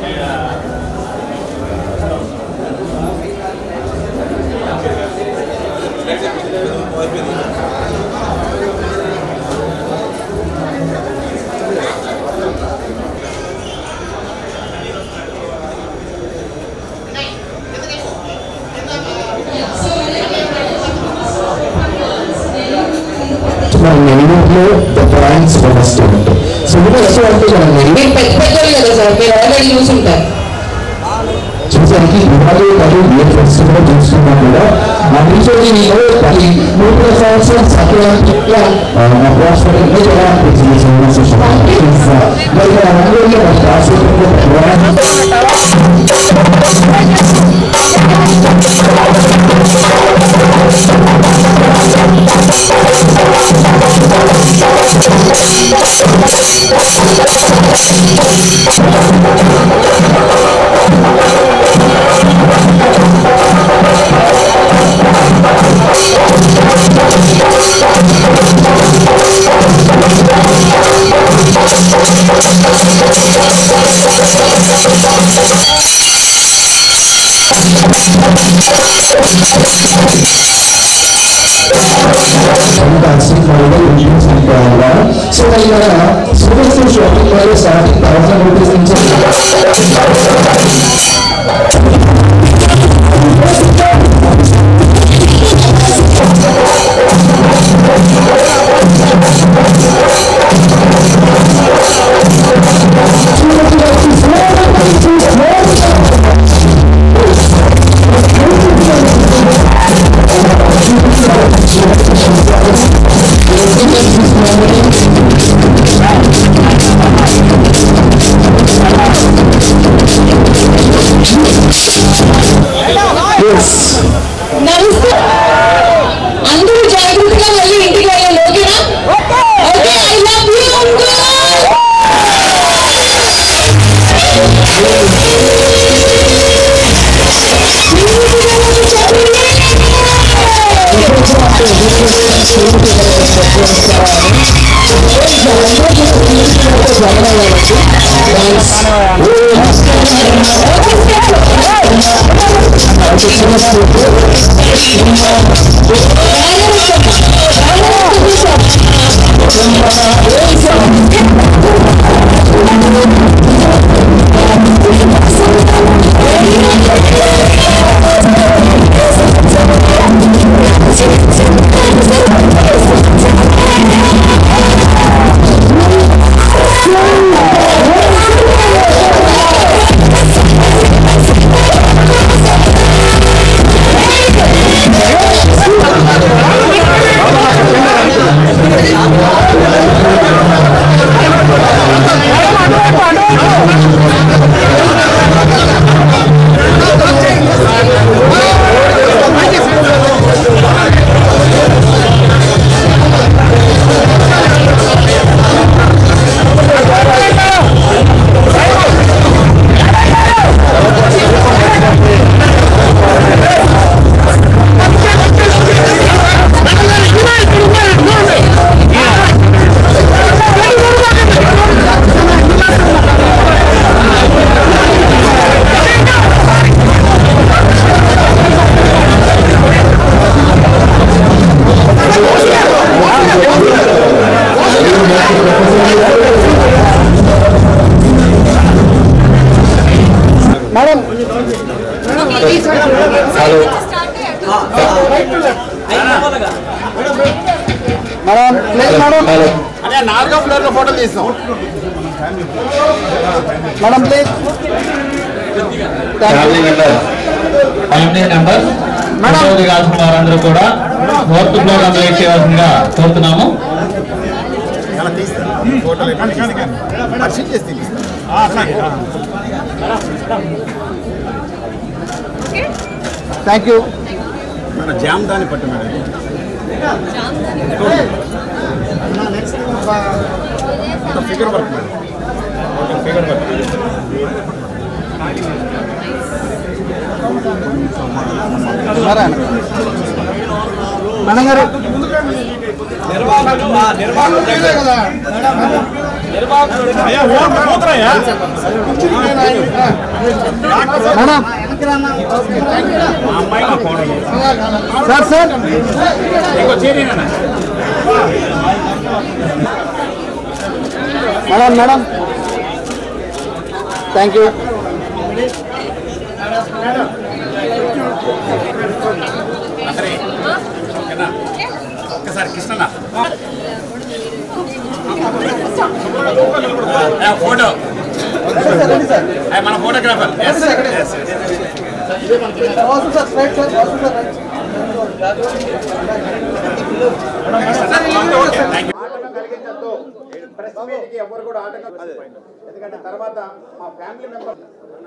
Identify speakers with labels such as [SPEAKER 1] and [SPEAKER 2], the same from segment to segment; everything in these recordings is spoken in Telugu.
[SPEAKER 1] మన నెల్లూరులో ద బ్రాండ్స్ ఒక రెస్టారెంట్ సో ఇది రెస్టారెంట్ మన నెల్లూరు
[SPEAKER 2] మీరు పెద్ద పెద్దోళ్ళు కదా సార్ మీరు ఆల్రెడీ చూసుంటారు
[SPEAKER 1] చూసానికి దివాళీ మరియు ఏ ఫెస్టివల్ చూసుకున్నా కూడా ఆ నిల్చొని నేను పది మూడు సంవత్సరం సంక్రాంతి అప్రాక్సిమేట్లీ ఎలా అనిపించింది మరి ఆ రంగంలో మన రాష్ట్రంలో fantastic model insurance company. So like uh, Super shopping mall is starting thousand rupees in Yes.
[SPEAKER 2] నమస్తే అందరూ జాగ్రత్తగా వెళ్ళి ఇంటికి వెళ్ళండి ఓకేనా okay I love you uncle
[SPEAKER 3] అదే నాలుగో ఫ్లోర్ లో ఫోటో తీస్తాం
[SPEAKER 1] madam please
[SPEAKER 4] family member family member photo దిగాల్సిన వారందరూ కూడా ఫోర్త్ ఫ్లోర్ అందరూ చేయవలసిందిగా కోరుతున్నాము
[SPEAKER 3] అలా తీస్తాం ఫోటోలు పరిశీలి చేసి తీస్తాం
[SPEAKER 1] థ్యాంక్ యూ
[SPEAKER 3] మన జామ్ దాన్ని పట్టు madam figure work madam figure work
[SPEAKER 1] madam గారు
[SPEAKER 3] నిర్వాహకులు నిర్వాహకులు అయ్యా ఓం కూతురయ్యా మా అమ్మాయి మా కోడలు
[SPEAKER 1] సార్ సార్
[SPEAKER 3] ఇంకో చేరినా
[SPEAKER 1] మేడం మేడం థ్యాంక్ యూ
[SPEAKER 3] అందరి ఓకేనా ఒక్కసారి కృష్ణన్న ఏ, ఫోటో ఏ, మన ఫోటోగ్రాఫర్ ఎస్ ఎస్
[SPEAKER 5] ఆటంకం కలిగించద్దు ప్రెస్ మీట్కి ఎవరు కూడా ఆటంకం ఎందుకంటే తర్వాత మా family member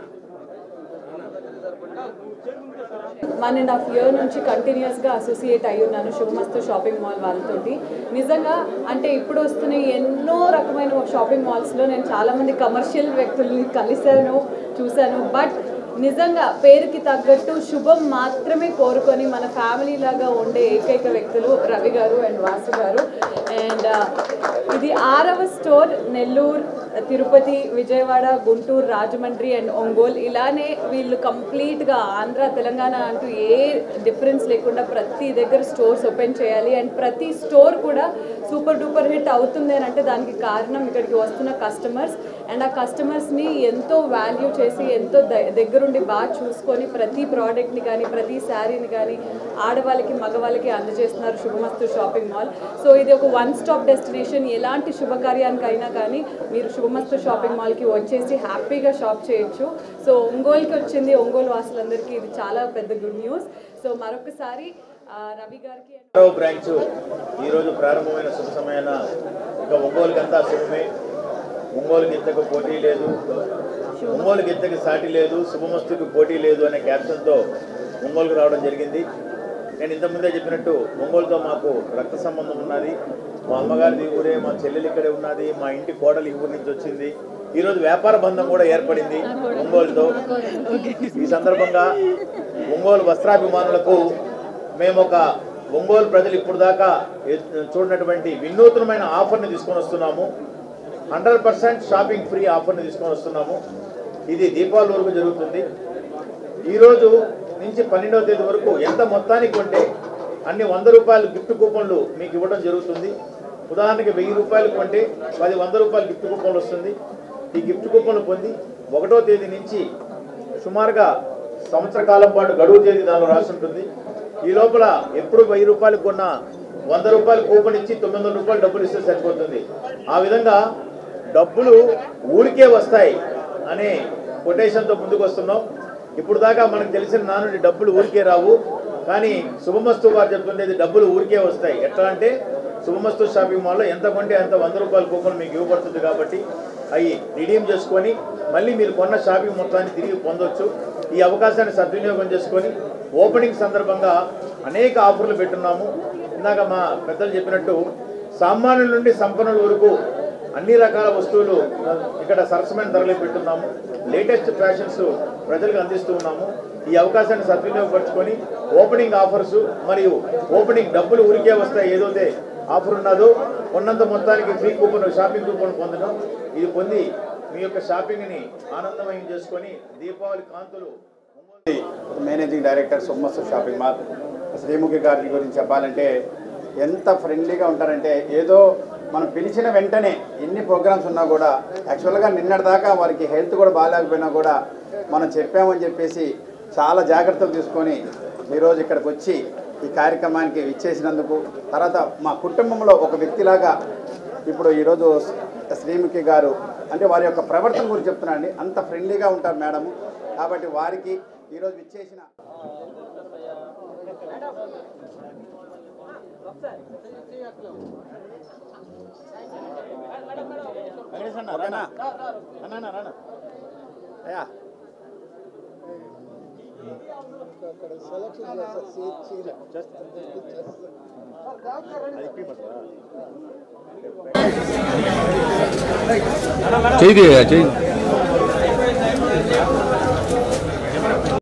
[SPEAKER 6] one and half year నుంచి కంటిన్యూస్గా అసోసియేట్ అయి ఉన్నాను శుభమస్తు షాపింగ్ మాల్ వాళ్ళతోటి నిజంగా అంటే ఇప్పుడు వస్తున్న ఎన్నో రకమైన షాపింగ్ మాల్స్లో నేను చాలామంది కమర్షియల్ వ్యక్తుల్ని కలిశాను చూశాను బట్ నిజంగా పేరుకి తగ్గట్టు శుభం మాత్రమే కోరుకొని మన ఫ్యామిలీ లాగా ఉండే ఏకైక వ్యక్తులు రవి గారు అండ్ వాసు గారు అండ్ ఇది ఆరవ స్టోర్ నెల్లూరు తిరుపతి విజయవాడ గుంటూరు రాజమండ్రి అండ్ ఒంగోలు ఇలానే వీళ్ళు కంప్లీట్గా ఆంధ్ర తెలంగాణ అంటూ ఏ డిఫరెన్స్ లేకుండా ప్రతి దగ్గర స్టోర్స్ ఓపెన్ చేయాలి అండ్ ప్రతి స్టోర్ కూడా సూపర్ డూపర్ హిట్ అవుతుంది అని అంటే దానికి కారణం ఇక్కడికి వస్తున్న కస్టమర్స్ అండ్ ఆ కస్టమర్స్ని ఎంతో వాల్యూ చేసి ఎంతో ద- దగ్గరుండి బాగా చూసుకొని ప్రతి ప్రోడక్ట్ని కానీ ప్రతి శారీని కానీ ఆడవాళ్ళకి మగవాళ్ళకి అందజేస్తున్నారు శుభమస్తు షాపింగ్ మాల్ సో ఇది ఒక వన్ స్టాప్ డెస్టినేషన్ ఎలాంటి శుభకార్యానికైనా కానీ మీరు శుభమస్తు షాపింగ్ మాల్కి వచ్చేసి హ్యాపీగా షాప్ చేయొచ్చు సో ఒంగోలుకి వచ్చింది ఒంగోలు వాసులందరికీ ఇది చాలా పెద్ద గుడ్ న్యూస్ సో మరొకసారి ఆ, రవి గారికి and-
[SPEAKER 5] ఆరో బ్రాంచ్ ఈరోజు ప్రారంభమైన శుభ సమయాన ఇక ఒంగోలుకి అంతా శుభమే ఒంగోలు గిత్తకు పోటీ లేదు ఒంగోలు గిత్తకి సాటి లేదు శుభమస్తుకి పోటీ లేదు అనే క్యాప్షన్తో ఒంగోలుకు రావడం జరిగింది నేను ఇంతకుముందే చెప్పినట్టు ఒంగోలుతో మాకు రక్త సంబంధం ఉన్నది మా అమ్మగారిది ఈ ఊరే మా చెల్లెలు ఇక్కడే ఉన్నది మా ఇంటి కోడలు ఈ ఊరి నుంచి వచ్చింది ఈరోజు వ్యాపార బంధం కూడా ఏర్పడింది ఒంగోలుతో ఈ సందర్భంగా ఒంగోలు వస్త్రాభిమానులకు మేము ఒక ఒంగోలు ప్రజలు ఇప్పుడు దాకా ఎ- చూడనటువంటి వినూత్నమైన ఆఫర్ని తీసుకొని వస్తున్నాము హండ్రెడ్ పర్సెంట్ షాపింగ్ ఫ్రీ ఆఫర్ని తీసుకొని వస్తున్నాము ఇది దీపావళి వరకు జరుగుతుంది ఈరోజు నుంచి పన్నెండవ తేదీ వరకు ఎంత మొత్తానికి కొంటే అన్ని వంద రూపాయలు గిఫ్ట్ కూపన్లు మీకు ఇవ్వడం జరుగుతుంది ఉదాహరణకి వెయ్యి రూపాయలు కొంటే పది వంద రూపాయలు గిఫ్ట్ కూపన్లు వస్తుంది ఈ గిఫ్ట్ కూపన్లు పొంది ఒకటో తేదీ నుంచి సుమారుగా సంవత్సర కాలం పాటు గడువు తేదీ దానిలో రాసి ఉంటుంది ఈ లోపల ఎప్పుడు వెయ్యి రూపాయలు కొన్నా వంద రూపాయలు కూపన్ ఇచ్చి తొమ్మిది వందల రూపాయలు డబ్బులు ఇస్తే సరిపోతుంది ఆ విధంగా డబ్బులు ఊరికే వస్తాయి అనే కొటేషన్తో ముందుకు వస్తున్నాం ఇప్పుడు దాకా మనకు తెలిసిన నానుడి డబ్బులు ఊరికే రావు కానీ శుభమస్తు వారు చెప్తుండేది డబ్బులు ఊరికే వస్తాయి ఎట్లా అంటే శుభమస్తు షాపింగ్ మాల్లో ఎంత కొంటే అంత వంద రూపాయల కూపన్ మీకు ఇవ్వబడుతుంది కాబట్టి అవి రిడీమ్ చేసుకొని మళ్ళీ మీరు కొన్న షాపింగ్ మొత్తాన్ని తిరిగి పొందొచ్చు ఈ అవకాశాన్ని సద్వినియోగం చేసుకొని ఓపెనింగ్ సందర్భంగా అనేక ఆఫర్లు పెట్టున్నాము ఇందాక మా పెద్దలు చెప్పినట్టు సామాన్యుల నుండి సంపన్నుల వరకు అన్ని రకాల వస్తువులు ఇక్కడ సరసమైన ధరలు పెట్టున్నాము లేటెస్ట్ ఫ్యాషన్స్ ప్రజలకు అందిస్తూ ఉన్నాము ఈ అవకాశాన్ని సద్వినియోగపరచుకొని ఓపెనింగ్ ఆఫర్స్ మరియు ఓపెనింగ్ డబ్బులు ఊరికే వస్తాయి ఏదైతే ఆఫర్ ఉన్నదో ఉన్నంత మొత్తానికి ఫ్రీ కూపన్ షాపింగ్ కూపన్ పొందడం ఇది పొంది మీ యొక్క షాపింగ్ని ఆనందమయం చేసుకొని దీపావళి కాంతులు
[SPEAKER 7] మేనేజింగ్ డైరెక్టర్ సొమ్మస్సు షాపింగ్ మాల్ శ్రీముఖి గారి గురించి చెప్పాలంటే ఎంత ఫ్రెండ్లీగా ఉంటారంటే ఏదో మనం పిలిచిన వెంటనే ఎన్ని ప్రోగ్రామ్స్ ఉన్నా కూడా యాక్చువల్గా నిన్నటిదాకా వారికి హెల్త్ కూడా బాగాలేకపోయినా కూడా మనం చెప్పామని చెప్పేసి చాలా జాగ్రత్తలు తీసుకొని ఈరోజు ఇక్కడికి వచ్చి ఈ కార్యక్రమానికి ఇచ్చేసినందుకు తర్వాత మా కుటుంబంలో ఒక వ్యక్తిలాగా ఇప్పుడు ఈరోజు శ్రీముఖి గారు అంటే వారి యొక్క ప్రవర్తన గురించి చెప్తున్నాను అండి అంత ఫ్రెండ్లీగా ఉంటారు మేడము కాబట్టి వారికి ఈరోజు ఇచ్చేసిన
[SPEAKER 5] రానా అన్నా రానా అయ్యా
[SPEAKER 1] చేయి చేయి